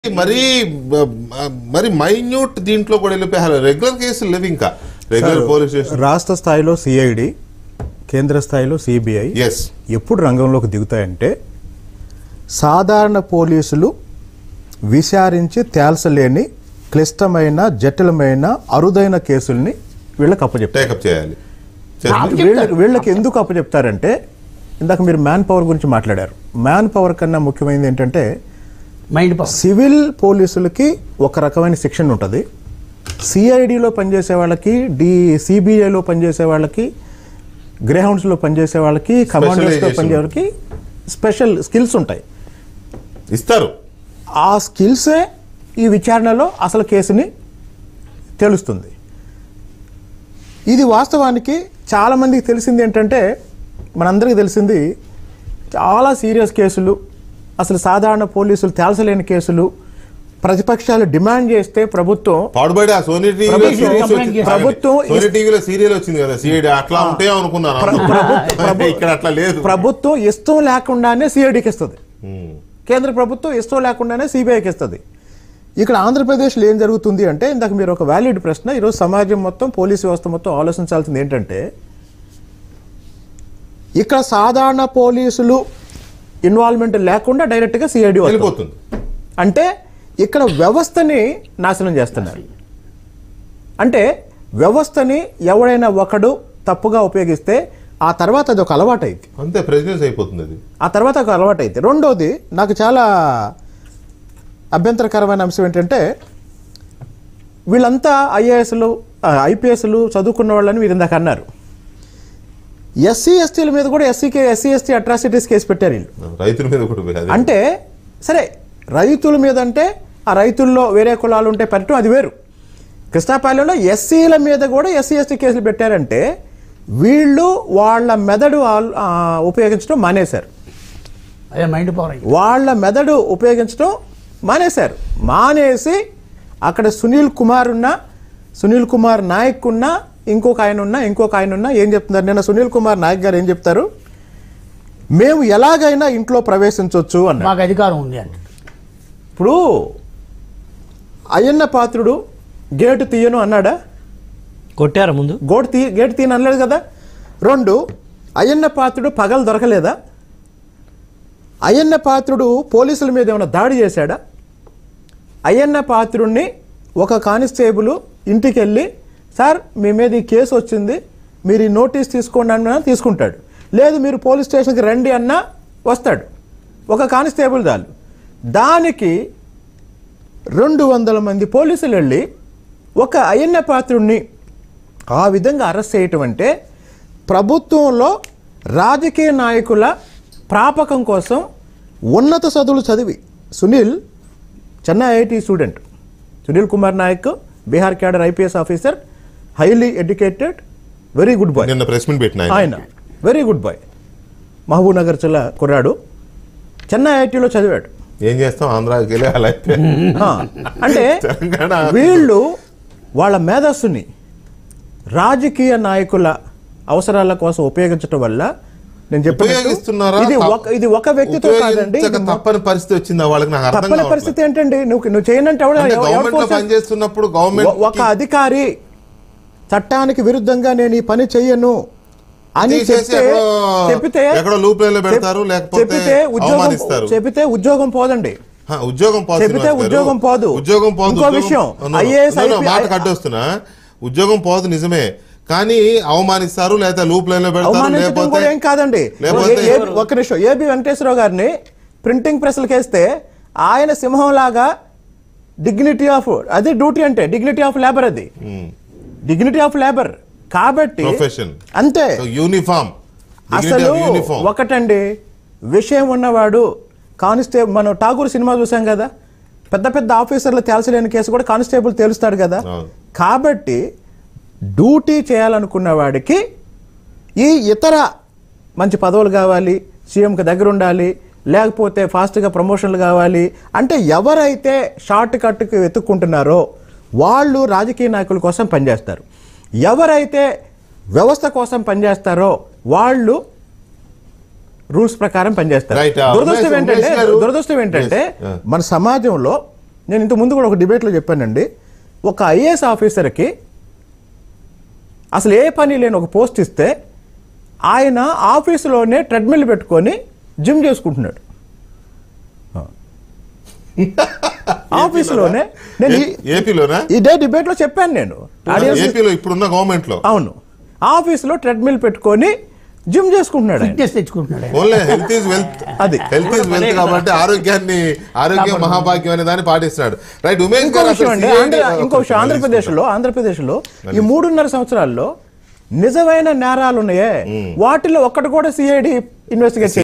మరీ బ- బ- మరి మైన్యూట్ దీంట్లో కూడా వెళ్ళిపోయారు రెగ్యులర్ కేసులు లేవు ఇంకా రెగ్యులర్ పోలీస్ స్టేషన్ రాష్ట్ర స్థాయిలో సిఐడి కేంద్ర స్థాయిలో సిబిఐ ఎస్ ఎప్పుడు రంగంలోకి దిగుతాయంటే సాధారణ పోలీసులు విచారించి తేల్చలేని క్లిష్టమైన జటిలమైన అరుదైన కేసుల్ని వీళ్ళకి అప్పచెప్తారు టేకప్ చేయాలి చేస్తే- వీళ్ళకి వీళ్ళకి ఎందుకు అప్పచెప్తారంటే ఇందాక మీరు మ్యాన్ పవర్ గురించి మాట్లాడారు మ్యాన్ పవర్ కన్నా ముఖ్యమైనది ఏంటంటే మైండ్ పవర్ సివిల్ పోలీసులకి ఒక రకమైన శిక్షణ ఉంటుంది సిఐడిలో పనిచేసే వాళ్ళకి డి సిబిఐలో పనిచేసే వాళ్ళకి గ్రేహౌండ్స్లో పనిచేసే వాళ్ళకి కమాండర్స్లో Specialization. పనిచేసే వాళ్ళకి స్పెషల్ స్కిల్స్ ఉంటాయి ఇస్తారు ఆ స్కిల్సే ఈ విచారణలో అసలు కేసుని తెలుస్తుంది ఇది వాస్తవానికి చాలామందికి తెలిసింది ఏంటంటే మనందరికీ తెలిసింది చాలా సీరియస్ కేసులు అసలు సాధారణ పోలీసులు తేల్చలేని కేసులు ప్రతిపక్షాలు డిమాండ్ చేస్తే ప్రభుత్వం పాడుబడి ఆ సోనీ టీవీలో ప్రభుత్వం సిరీస్ కంప్లైంట్ వచ్చింది చేసింది. ప్రభుత్వం సోనీ ఇస్- టీవీలో సీరియల్ వచ్చింది కదా సిఐడి అట్లా ఉంటే అనుకున్నాను ప్ర- ప్రభు- ప్రభు- ఇక్కడ అట్లా లేదు ప్రభుత్వం ఇష్టం లేకుండానే సిఐడికి ఇస్తుంది ఉమ్. కేంద్ర ప్రభుత్వం ఇష్టం లేకుండానే సిబిఐకి ఇస్తుంది ఇక్కడ ఆంధ్రప్రదేశ్లో ఏం జరుగుతుంది అంటే ఇందాక మీరు ఒక వ్యాలిడ్ ప్రశ్న ఈరోజు సమాజం మొత్తం పోలీసు వ్యవస్థ మొత్తం ఆలోచించాల్సింది ఏంటంటే ఇక్కడ సాధారణ పోలీసులు ఇన్వాల్వ్మెంట్ లేకుండా డైరెక్ట్గా సిఐడి వెళ్ళిపోతుంది అంటే ఇక్కడ వ్యవస్థని నాశనం చేస్తున్నారు అంటే వ్యవస్థని ఎవడైనా ఒకడు తప్పుగా ఉపయోగిస్తే ఆ తర్వాత అది ఒక అలవాటు అయింది అంతే ప్రెసిడెన్స్ అయిపోతుంది అది ఆ తర్వాత ఒక అలవాటు అయితే రెండోది నాకు చాలా అభ్యంతరకరమైన అంశం ఏంటంటే వీళ్ళంతా ఐఏఎస్లు ఐపీఎస్లు చదువుకున్న వాళ్ళని మీరు ఇందాక అన్నారు ఎస్సీ ఎస్టీల మీద కూడా ఎస్సీకే ఎస్సీ ఎస్టీ అట్రాసిటీస్ కేసు పెట్టారు వీళ్ళు రైతుల మీద కూడా పోయి అదే. అంటే సరే రైతుల మీద అంటే ఆ రైతుల్లో వేరే కులాలు ఉంటే పెట్టడం అది వేరు కృష్ణాపాలెంలో ఎస్సీల మీద కూడా ఎస్సీ ఎస్టీ కేసులు పెట్టారంటే వీళ్ళు వాళ్ళ మెదడు ఆల్- ఆ, ఉపయోగించడం మానేశారు అదే మైండ్ పవర్ అయింది వాళ్ళ మెదడు ఉపయోగించడం మానేశారు మానేసి అక్కడ సునీల్ కుమార్ ఉన్న సునీల్ కుమార్ నాయక్ ఉన్న ఇంకొక ఆయన ఉన్న ఇంకొక ఆయన ఉన్న ఏం చెప్తున్నారు నిన్న సునీల్ కుమార్ నాయక్ గారు ఏం చెప్తారు మేము ఎలాగైనా ఇంట్లో ప్రవేశించవచ్చు అన్నారు మాకు అధికారం ఉంది అంటే ఇప్పుడు అయ్యన్న పాత్రుడు గేటు తీయను అన్నాడా కొట్టారా ముందు గోటు తీ గేటు తీయను అనలేదు కదా రెండు అయ్యన్న పాత్రుడు పగలు దొరకలేదా అయ్యన్న పాత్రుడు పోలీసుల మీద ఏమైనా దాడి చేశాడా అయ్యన్న పాత్రుడిని ఒక కానిస్టేబుల్ ఇంటికి వెళ్ళి సార్ మీ మీద ఈ కేసు వచ్చింది మీరు ఈ నోటీస్ తీసుకోండి అన్నా తీసుకుంటాడు లేదు మీరు పోలీస్ స్టేషన్కి రండి అన్నా వస్తాడు ఒక కానిస్టేబుల్ దాలు దానికి రెండు వందల మంది పోలీసులు వెళ్ళి ఒక అయ్యన్న పాత్రుడిని ఆ విధంగా అరెస్ట్ చేయటం అంటే ప్రభుత్వంలో రాజకీయ నాయకుల ప్రాపకం కోసం ఉన్నత చదువులు చదివి Sunil Chennai IIT student Sunil Kumar Nayak Bihar cadre IPS officer highly educated very good boy నిన్న ప్రెస్ మీట్ పెట్టిన ఆయన. ఆయన very good boy Mahabubnagar జిల్లా కుర్రాడు చెన్నై ఐఐటిలో చదివాడు ఏం చేస్తాం ఆంధ్రాకి వెళ్ళి అలా అయితే ఆ, అంటే తెలంగాణ వీళ్ళు వాళ్ళ మేధస్సుని రాజకీయ నాయకుల అవసరాల కోసం ఉపయోగించడం వల్ల నేను ఉపయోగిస్తున్నారా చెప్పినట్టు ఇది తప్ప- ఒక ఇది ఒక వ్యక్తితో కాదండి ఉపయోగించక ఇది తప్పని పరిస్థితి వచ్చిందా వాళ్ళకి నాకు అర్థం తప్పని కావట్లేదు. పరిస్థితి ఏంటండి నువ్వు నువ్వు చేయనంటే ఎవడు- అంటే ఎవడు గవర్నమెంట్ లో force చేస్తాడు? పనిచేస్తున్నప్పుడు ఒ- గవర్నమెంట్ ఒక అధికారి చట్టానికి విరుద్ధంగా నేను ఈ పని చెయ్యను అని తీసేసి చెప్తే ఎక్కడో- చెప్తే ఎక్కడో loop line లో పెడతారు, చెప్- లేకపోతే చెప్తే ఉద్యోగం అవమానిస్తారు. చెప్తే ఉద్యోగం పోదండి హా, ఉద్యోగం పోదు చెబితే శ్రీనివాస్ గారు. ఉద్యోగం పోదు. ఉద్యోగం పోదు ఇంకో ఉద్యోగం- విషయం, No, no, IAS, no, no, IP మాట కట్టొస్తున్నా ఉద్యోగం పోదు నిజమే కానీ అవమానిస్తారు లేదా లూప్ లైన్ లో పెడతారు అవమానించడం లేకపోతే కూడా ఏం కాదండి లేకపోతే- ఏ- ఏ- ఒక నిమిషం ఏబి వెంకటేశ్వరరావు గారిని ప్రింటింగ్ ప్రెస్లకు వేస్తే ఆయన సింహం లాగా డిగ్నిటీ ఆఫ్ అది డ్యూటీ అంటే డిగ్నిటీ ఆఫ్ లేబర్ అది డిగ్నిటీ ఆఫ్ లేబర్ కాబట్టి ప్రొఫెషన్ అంతే యూనిఫామ్ అసలు యూనిఫామ్ ఒకటండి విషయం ఉన్నవాడు కానిస్టేబుల్ మనం ఠాగూర్ సినిమా చూసాం కదా పెద్ద పెద్ద ఆఫీసర్లు తేల్చలేని కేసు కూడా కానిస్టేబుల్ తేలుస్తాడు కదా అవును. కాబట్టి డ్యూటీ చేయాలనుకున్న వాడికి ఈ ఇతర మంచి పదవులు కావాలి సీఎంకి దగ్గర ఉండాలి లేకపోతే ఫాస్ట్గా ప్రమోషన్లు కావాలి అంటే ఎవరైతే షార్ట్ కట్కి వెతుక్కుంటున్నారో వాళ్ళు రాజకీయ నాయకుల కోసం పనిచేస్తారు ఎవరైతే వ్యవస్థ కోసం పనిచేస్తారో వాళ్ళు రూల్స్ ప్రకారం పనిచేస్తారు Right. ఆ, దురదృష్టం ఉమేష్- ఏంటంటే ఉమేష్ గారు- దురదృష్టం ఏంటంటే Yes. Yeah. మన సమాజంలో నేను ఇంత ముందు కూడా ఒక డిబేట్లో చెప్పానండి ఒక ఐఏఎస్ ఆఫీసర్కి అసలు ఏ పని లేని ఒక పోస్ట్ ఇస్తే ఆయన ఆఫీసులోనే ట్రెడ్మిల్ పెట్టుకొని జిమ్ చేసుకుంటున్నాడు ఆఫీసులోనే నేను ఈ- ఏపీలోనా ఇదే డిబేట్లో చెప్పాను నేను ఆడియన్స్ ఏపీలో ఇప్పుడున్న గవర్నమెంట్ లో అవును ఆఫీసులో ట్రెడ్మిల్ పెట్టుకొని జిమ్ చేసుకుంటున్నాడు ఆయన ఫిట్నెస్ తెచ్చుకుంటున్నాడు ఆయన. ఓన్లీ హెల్త్ ఈజ్ వెల్త్ అది. హెల్త్ ఈజ్ వెల్త్ కాబట్టి ఆరోగ్యాన్ని ఆరోగ్యం మహాభాగ్యం అనే దాన్ని పాటిస్తున్నాడు రైట్ ఉమేష్ ఇంకో గారు విషయం అసలు అండి CID ఆంధ్ర ఇంకో విషయం ఆంధ్రప్రదేశ్లో ఆంధ్రప్రదేశ్లో ఈ మూడున్నర సంవత్సరాల్లో నిజమైన నేరాలు ఉన్నాయే వాటిలో ఒక్కటి కూడా సిఐడి ఇన్వెస్టిగేట్